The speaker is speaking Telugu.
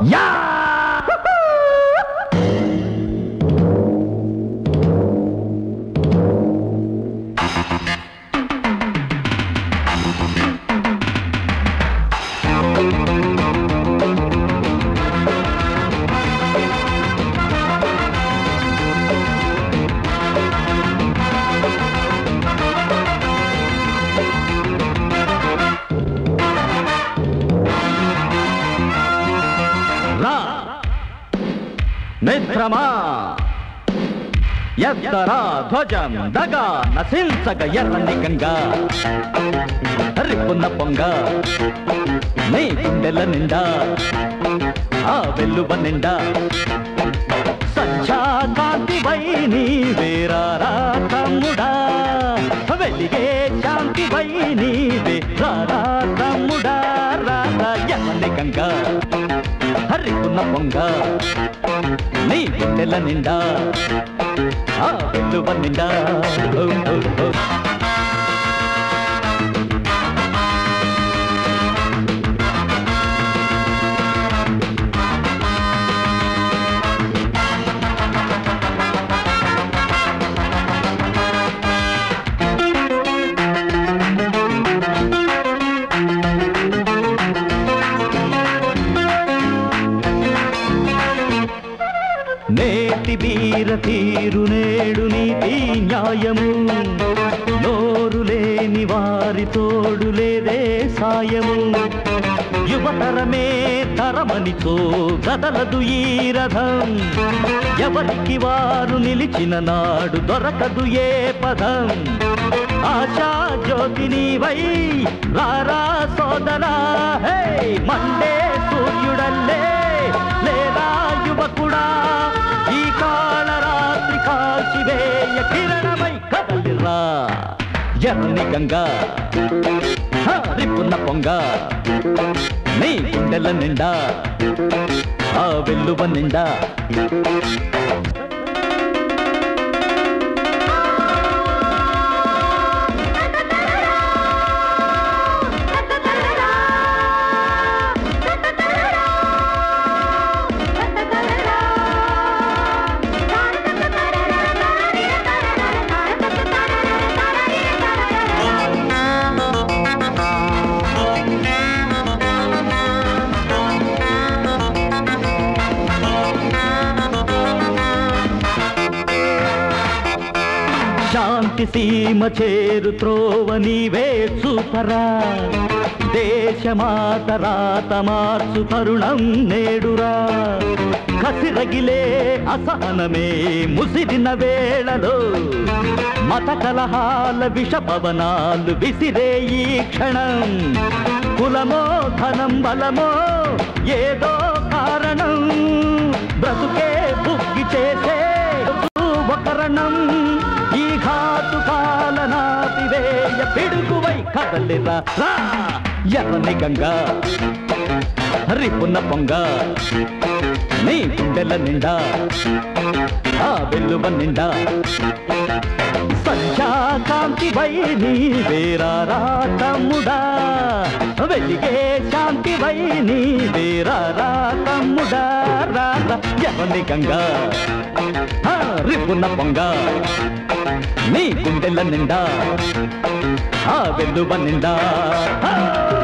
యా రా మిత్రమా ఎత్తరా ధ్వజం దగా నశించగ ఎర్రని గంగా రిప్పున్న పొంగ నీ గుండెల నిండా ఆ వెల్లువ నిండా సంధ్యా కాంతి వై నీ వేరారా తమ్ముడా వెలిగే శాంతి వై నీ వేరారా తమ్ముడా రారా ఎర్రని గంగా హరికున్న పొంగ నీ గుండెల నిండా ఆ వెల్లువ నిండా ఓ, ఓ, ఓ. నేటి వీర తీరు నేడు నీతి న్యాయము నోరు లేని వారి తోడు లేదే సాయము యువతరమే తరమనితో గదలదు ఈ రథం ఎవరికి వారు నిలిచిన నాడు దొరకదు ఏ పదం ఆశా జ్యోతిని వై రారా సోదరా హే మండే సూర్యుడల్లే లేదా యువకుడా ఈ కాళరాత్రి కాల్చివేయ కిరణమై కదలిరా ఎర్రని గంగా రిప్పున్న పొంగ నీ గుండెల నిండా ఆ వెల్లువ నిండా శాంతి సీమ చేరు త్రోవ నీవే చూపరా దేశమాత రాత మార్చు తరుణం నేడురా కసిరగిలే అసహనమే ముసిరిన వేళలో మత కలహాల విష పవనాలు విసిరే ఈ క్షణం కులమో ధనం బలమో ఏదో కారణం బ్రతుకే బుగ్గి చేసే ఒకరణం ఈ ఘాతు కాలనాపివేయ పిడుగువై కదలిరా రా ఎర్రని గంగా రిపున్న పొంగ నీ గుండెల నిండా ఆ వెల్లువ నిండా సంధ్యా కాంతి వై నీ వేరారా తమ్ముడా వెలిగే శాంతి వై నీ వేరారా తమ్ముడా రారా ఎర్రని గంగా ఆ, రిపున్న పొంగ నీ గుండెల నిండా ఆ వెల్లువ నిండా ఆ!